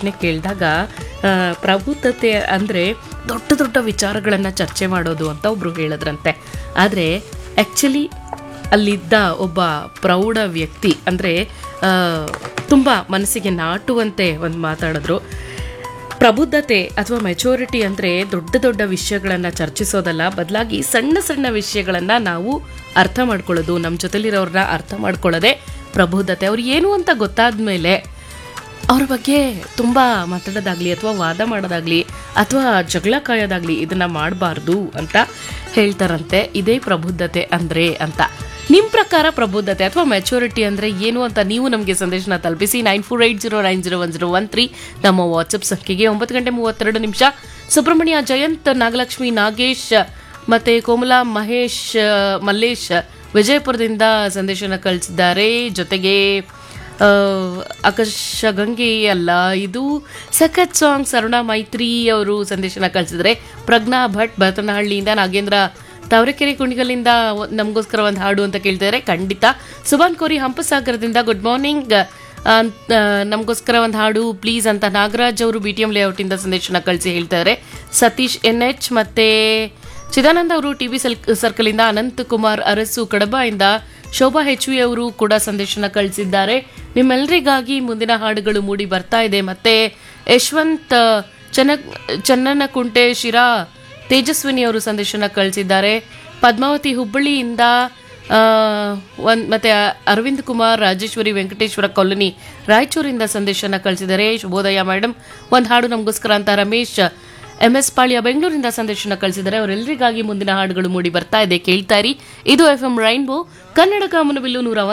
ಪ್ರಶ್ನೆ ಕೇಳಿದಾಗ ಆ, ಪ್ರಬುದ್ಧತೆ ಅಂದರೆ ದೊಡ್ಡ ದೊಡ್ಡ ವಿಚಾರಗಳನ್ನು ಚರ್ಚೆ ಮಾಡೋದು ಅಂತ ಒಬ್ರು ಹೇಳಿದ್ರಂತೆ ಆದರೆ ಆ್ಯಕ್ಚುಲಿ ಅಲ್ಲಿದ್ದ ಒಬ್ಬ ಪ್ರೌಢ ವ್ಯಕ್ತಿ ಅಂದರೆ ತುಂಬ ಮನಸ್ಸಿಗೆ ನಾಟುವಂತೆ ಒಂದು ಮಾತಾಡಿದ್ರು ಪ್ರಬುದ್ಧತೆ ಅಥವಾ ಮೆಚೂರಿಟಿ ಅಂದರೆ ದೊಡ್ಡ ದೊಡ್ಡ ವಿಷಯಗಳನ್ನು ಚರ್ಚಿಸೋದಲ್ಲ ಬದಲಾಗಿ ಸಣ್ಣ ಸಣ್ಣ ವಿಷಯಗಳನ್ನು ನಾವು ಅರ್ಥ ಮಾಡ್ಕೊಳ್ಳೋದು ನಮ್ಮ ಜೊತೆಲಿರೋರನ್ನ ಅರ್ಥ ಮಾಡ್ಕೊಳ್ಳೋದೇ ಪ್ರಬುದ್ಧತೆ ಅವ್ರು ಏನು ಅಂತ ಗೊತ್ತಾದ ಮೇಲೆ ಅವ್ರ ಬಗ್ಗೆ ತುಂಬ ಮಾತಾಡೋದಾಗ್ಲಿ ಅಥವಾ ವಾದ ಮಾಡೋದಾಗ್ಲಿ ಅಥವಾ ಜಗಳ ಕಾಯೋದಾಗ್ಲಿ ಇದನ್ನ ಮಾಡಬಾರ್ದು ಅಂತ ಹೇಳ್ತಾರಂತೆ ಇದೇ ಪ್ರಬುದ್ಧತೆ ಅಂದ್ರೆ ಅಂತ ನಿಮ್ಮ ಪ್ರಕಾರ ಪ್ರಬುದ್ಧತೆ ಅಥವಾ ಮೆಚುರಿಟಿ ಅಂದ್ರೆ ಏನು ಅಂತ ನೀವು ನಮಗೆ ಸಂದೇಶನ ತಲುಪಿಸಿ nine four eight zero nine zero one zero one three ನಮ್ಮ ವಾಟ್ಸಪ್ ಸಂಖ್ಯೆಗೆ ಒಂಬತ್ತು ಗಂಟೆ ಮೂವತ್ತೆರಡು ನಿಮಿಷ ಸುಬ್ರಹ್ಮಣ್ಯ ಜಯಂತ್ ನಾಗಲಕ್ಷ್ಮಿ ನಾಗೇಶ್ ಮತ್ತೆ ಕೋಮಲಾ ಮಹೇಶ್ ಮಲ್ಲೇಶ್ ವಿಜಯಪುರದಿಂದ ಸಂದೇಶನ ಕಳಿಸಿದ್ದಾರೆ ಜೊತೆಗೆ ಆ, ಆಕಾಶ ಗಂಗೆ ಅಲ್ಲ ಇದು ಸಖತ್ ಸಾಂಗ್ ಅರುಣಾ ಮೈತ್ರಿ ಅವರು ಸಂದೇಶನ ಕಳಿಸಿದ್ರೆ ಪ್ರಜ್ಞಾ ಭಟ್ ಭರತನಹಳ್ಳಿಯಿಂದ ನಾಗೇಂದ್ರ ತಾವರೆಕೆರೆ ಕುಣಿಗಲಿಂದ ನಮಗೋಸ್ಕರ ಒಂದು ಹಾಡು ಅಂತ ಕೇಳ್ತಿದ್ದಾರೆ ಖಂಡಿತ ಸುಭಾನ್ ಕೋರಿ ಹಂಪಸಾಗರದಿಂದ ಗುಡ್ ಮಾರ್ನಿಂಗ್ ನಮಗೋಸ್ಕರ ಒಂದು ಹಾಡು ಪ್ಲೀಸ್ ಅಂತ ನಾಗರಾಜ್ ಅವರು ಬಿ ಟಿ ಎಂ ಲೇಔಟಿಂದ ಸಂದೇಶನ ಕಳಿಸಿ ಹೇಳ್ತಾರೆ ಸತೀಶ್ ಎನ್ ಎಚ್ ಮತ್ತೆ ಚಿದಾನಂದ ಅವರು ಟಿ ವಿ ಸರ್ಕಲ್ ಇಂದ ಅನಂತ್ ಕುಮಾರ್ ಅರಸು ಕಡಬ ಇಂದ ಶೋಭಾ ಹೆಚ್ ವಿ ಅವರು ಕೂಡ ಸಂದೇಶನ ಕಳಿಸಿದ್ದಾರೆ ನಿಮ್ಮೆಲ್ಲರಿಗಾಗಿ ಮುಂದಿನ ಹಾಡುಗಳು ಮೂಡಿ ಬರ್ತಾ ಇದೆ ಮತ್ತೆ ಯಶವಂತ್ ಚನ್ನ ಚನ್ನನಕುಂಟೆ ಶಿರಾ ತೇಜಸ್ವಿನಿ ಅವರು ಸಂದೇಶನ ಕಳಿಸಿದ್ದಾರೆ ಪದ್ಮಾವತಿ ಹುಬ್ಬಳ್ಳಿಯಿಂದ ಆ, ಒಂದ್ ಮತ್ತೆ ಅರವಿಂದ್ ಕುಮಾರ್ ರಾಜೇಶ್ವರಿ ವೆಂಕಟೇಶ್ವರ ಕಾಲೋನಿ ರಾಯಚೂರಿಂದ ಸಂದೇಶನ ಕಳಿಸಿದ್ದಾರೆ ಶುಭೋದಯ ಮೇಡಮ್ ಒಂದು ಹಾಡು ನಮಗೋಸ್ಕರ ಅಂತ ರಮೇಶ್ ಎಂ ಎಸ್ ಪಾಳ್ಯ ಬೆಂಗಳೂರಿಂದ ಸಂದೇಶನ ಕಳಿಸಿದ್ದಾರೆ ಅವರೆಲ್ಲರಿಗಾಗಿ ಮುಂದಿನ ಹಾಡುಗಳು ಮೂಡಿ ಬರ್ತಾ ಇದೆ ಕೇಳ್ತಾ ಇರಿ ಇದು ಎಫ್ ಎಂ ರೈನ್ಬೋ ಕನ್ನಡ ಕಾಮನಬಿಲ್ಲು ನೂರ